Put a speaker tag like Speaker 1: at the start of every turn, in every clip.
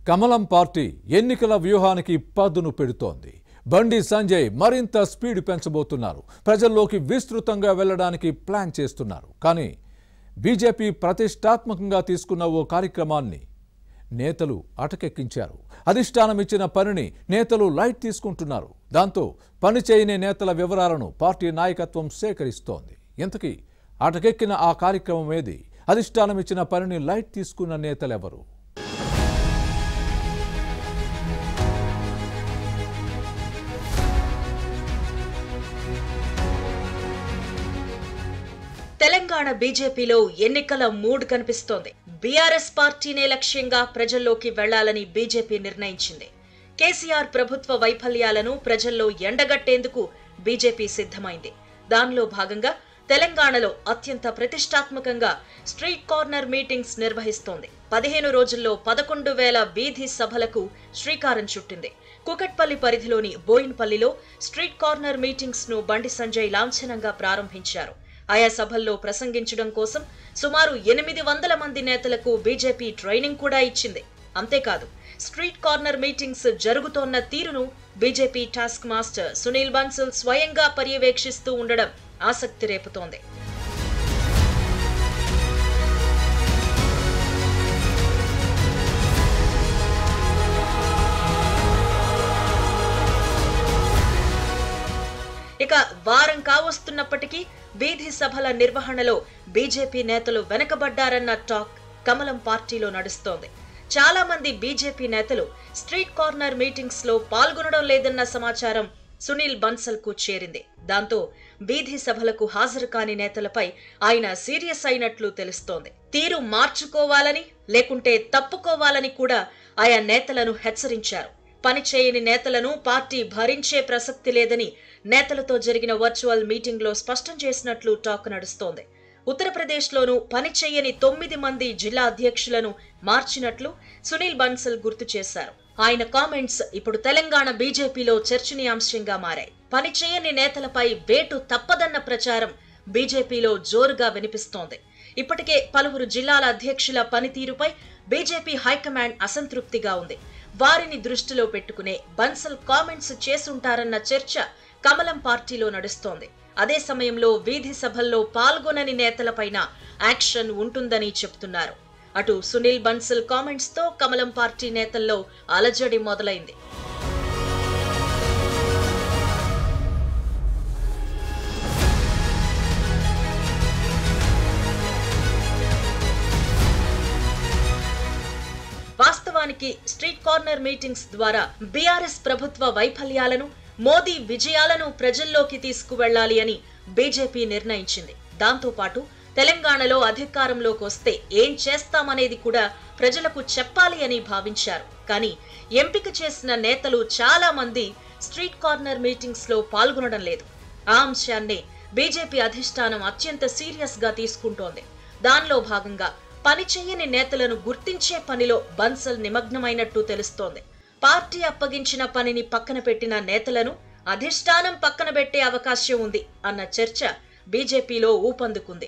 Speaker 1: కమలం పార్టీ ఎన్నికల వ్యూహానికి పదును పెడుతోంది బండి సంజయ్ మరింత స్పీడ్ పెంచబోతున్నారు ప్రజల్లోకి విస్తృతంగా వెళ్లడానికి ప్లాన్ చేస్తున్నారు కానీ బీజేపీ ప్రతిష్టాత్మకంగా తీసుకున్న ఓ కార్యక్రమాన్ని నేతలు అటకెక్కించారు అధిష్టానం ఇచ్చిన పనిని నేతలు లైట్ తీసుకుంటున్నారు దాంతో పని చేయని నేతల వివరాలను పార్టీ నాయకత్వం సేకరిస్తోంది ఇంతకీ అటకెక్కిన ఆ కార్యక్రమం ఏది అధిష్టానం ఇచ్చిన పనిని లైట్ తీసుకున్న నేతలెవరు
Speaker 2: తెలంగాణ బీజేపీలో ఎన్నికల మూడ్ కనిపిస్తోంది బీఆర్ఎస్ పార్టీనే లక్ష్యంగా ప్రజల్లోకి వెళ్లాలని బీజేపీ నిర్ణయించింది కేసీఆర్ ప్రభుత్వ వైఫల్యాలను ప్రజల్లో ఎండగట్టేందుకు బీజేపీ సిద్ధమైంది దానిలో భాగంగా తెలంగాణలో అత్యంత ప్రతిష్టాత్మకంగా స్ట్రీట్ కార్నర్ మీటింగ్స్ నిర్వహిస్తోంది పదిహేను రోజుల్లో పదకొండు వేల వీధి సభలకు శ్రీకారం చుట్టింది కుకట్పల్లి పరిధిలోని బోయిన్పల్లిలో స్ట్రీట్ కార్నర్ మీటింగ్స్ ను బండి సంజయ్ లాంఛనంగా ప్రారంభించారు ఆయా సభల్లో ప్రసంగించడం కోసం సుమారు ఎనిమిది వందల మంది నేతలకు బీజేపీ ట్రైనింగ్ కూడా ఇచ్చింది అంతేకాదు స్ట్రీట్ కార్నర్ మీటింగ్స్ జరుగుతోన్న తీరును BJP task master Sunil Bansal స్వయంగా పర్యవేక్షిస్తూ ఉండడం ఆసక్తి రేపుతోంది ఇక వారం కావస్తున్నప్పటికీ వీధి సభల నిర్వహణలో బీజేపీ నేతలు వెనకబడ్డారన్న టాక్ కమలం పార్టీలో నడుస్తోంది చాలా మంది బీజేపీ నేతలు స్ట్రీట్ కార్నర్ మీటింగ్స్ లో పాల్గొనడం లేదన్న సమాచారం సునీల్ బన్సల్ కు చేరింది దాంతో వీధి సభలకు హాజరు కాని నేతలపై ఆయన సీరియస్ అయినట్లు తెలుస్తోంది తీరు మార్చుకోవాలని లేకుంటే తప్పుకోవాలని కూడా ఆయా నేతలను హెచ్చరించారు పని చేయని నేతలను పార్టీ భరించే ప్రసక్తి లేదని నేతలతో జరిగిన వర్చువల్ మీటింగ్ లో స్పష్టం చేసినట్లు టాక్ నడుస్తోంది ఉత్తరప్రదేశ్లోనూ పని చేయని తొమ్మిది మంది జిల్లా అధ్యక్షులను మార్చినట్లు సునీల్ బన్సల్ గుర్తు చేశారు ఆయన కామెంట్స్ ఇప్పుడు తెలంగాణ బీజేపీలో చర్చనీయాంశంగా మారాయి పని చేయని నేతలపై వేటు తప్పదన్న ప్రచారం బీజేపీలో జోరుగా వినిపిస్తోంది ఇప్పటికే పలువురు జిల్లాల అధ్యక్షుల పనితీరుపై బీజేపీ హైకమాండ్ అసంతృప్తిగా ఉంది వారిని దృష్టిలో పెట్టుకునే బన్సల్ కామెంట్స్ చేసుంటారన్న చర్చ కమలం పార్టీలో నడుస్తోంది అదే సమయంలో వీధి సభల్లో పాల్గొనని నేతలపైన యాక్షన్ ఉంటుందని చెప్తున్నారు అటు సునీల్ బన్సల్ కామెంట్స్ తో కమలం పార్టీ నేతల్లో అలజడి మొదలైంది వాస్తవానికి స్ట్రీట్ కార్నర్ మీటింగ్స్ ద్వారా బీఆర్ఎస్ ప్రభుత్వ వైఫల్యాలను మోదీ విజయాలను ప్రజల్లోకి తీసుకువెళ్లాలి అని బీజేపీ నిర్ణయించింది దాంతో పాటు తెలంగాణలో అధికారంలోకి వస్తే ఏం చేస్తామనేది కూడా ప్రజలకు చెప్పాలి అని భావించారు కానీ ఎంపిక చేసిన నేతలు చాలా మంది స్ట్రీట్ కార్నర్ మీటింగ్స్ లో పాల్గొనడం లేదు ఆ అంశాన్నే బీజేపీ అధిష్టానం అత్యంత సీరియస్ గా తీసుకుంటోంది దానిలో భాగంగా పని చేయని నేతలను గుర్తించే పనిలో బన్సల్ నిమగ్నమైనట్టు తెలుస్తోంది పార్టీ అప్పగించిన పనిని పక్కన పెట్టిన నేతలను అధిష్టానం పక్కన పెట్టే అవకాశం ఉంది అన్న చర్చ బీజేపీలో ఊపందుకుంది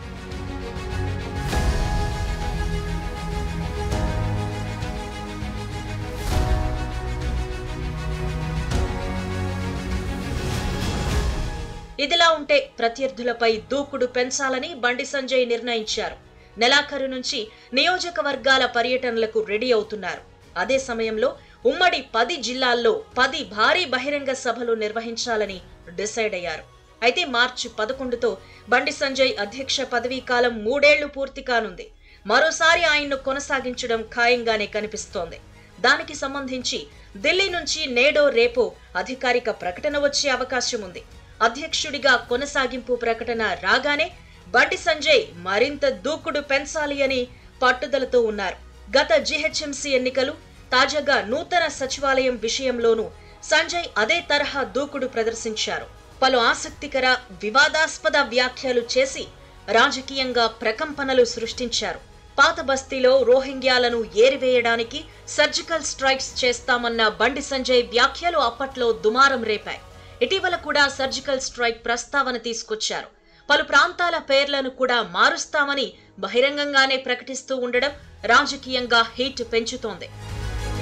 Speaker 2: ఇదిలా ఉంటే ప్రత్యర్థులపై దూకుడు పెంచాలని బండి సంజయ్ నిర్ణయించారు నెలాఖరు నుంచి నియోజకవర్గాల పర్యటనలకు రెడీ అవుతున్నారు అదే సమయంలో ఉమ్మడి పది జిల్లాల్లో పది భారీ బహిరంగ సభలు నిర్వహించాలని డిసైడ్ అయ్యారు అయితే మార్చి పదకొండుతో బండి సంజయ్ అధ్యక్ష పదవీ కాలం మూడేళ్లు పూర్తి కానుంది మరోసారి ఆయన్ను కొనసాగించడం ఖాయంగానే కనిపిస్తోంది దానికి సంబంధించి ఢిల్లీ నుంచి నేడో రేపో అధికారిక ప్రకటన వచ్చే అవకాశం ఉంది అధ్యక్షుడిగా కొనసాగింపు ప్రకటన రాగానే బండి సంజయ్ మరింత దూకుడు పెంచాలి అని పట్టుదలతో ఉన్నారు గత జీహెచ్ఎంసీ ఎన్నికలు తాజాగా నూతన సచివాలయం విషయంలోనూ సంజయ్ అదే తరహా దూకుడు ప్రదర్శించారు పలు ఆసక్తికర వివాదాస్పద వ్యాఖ్యలు చేసి రాజకీయంగా ప్రకంపనలు సృష్టించారు పాత బస్తీలో రోహింగ్యాలను ఏరివేయడానికి సర్జికల్ స్ట్రైక్స్ చేస్తామన్న బండి సంజయ్ వ్యాఖ్యలు అప్పట్లో దుమారం రేపాయి ఇటీవల కూడా సర్జికల్ స్ట్రైక్ ప్రస్తావన తీసుకొచ్చారు పలు ప్రాంతాల పేర్లను కూడా మారుస్తామని బహిరంగంగానే ప్రకటిస్తూ ఉండడం రాజకీయంగా హీట్ పెంచుతోంది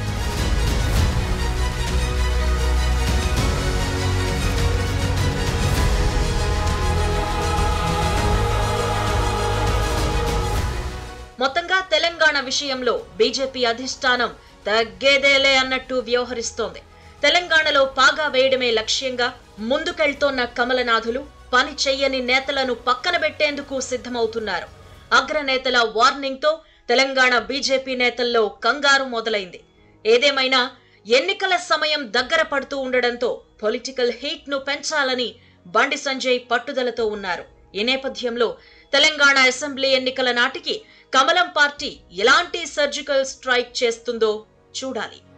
Speaker 2: తెలంగాణ విషయంలో బీజేపీ అధిష్టానం తగ్గేదేలే అన్నట్టు వ్యవహరిస్తోంది తెలంగాణలో పాగా వేయడమే లక్ష్యంగా ముందుకెళ్తోన్న కమలనాథులు పని చెయ్యని నేతలను పక్కన పెట్టేందుకు సిద్ధమవుతున్నారు అగ్రనేతల వార్నింగ్ తో తెలంగాణ బీజేపీ నేతల్లో కంగారు మొదలైంది ఏదేమైనా ఎన్నికల సమయం దగ్గర పడుతూ ఉండడంతో పొలిటికల్ హీట్ ను పెంచాలని బండి సంజయ్ పట్టుదలతో ఉన్నారు ఈ నేపథ్యంలో తెలంగాణ అసెంబ్లీ ఎన్నికల నాటికి కమలం పార్టీ ఎలాంటి సర్జికల్ స్ట్రైక్ చేస్తుందో చూడాలి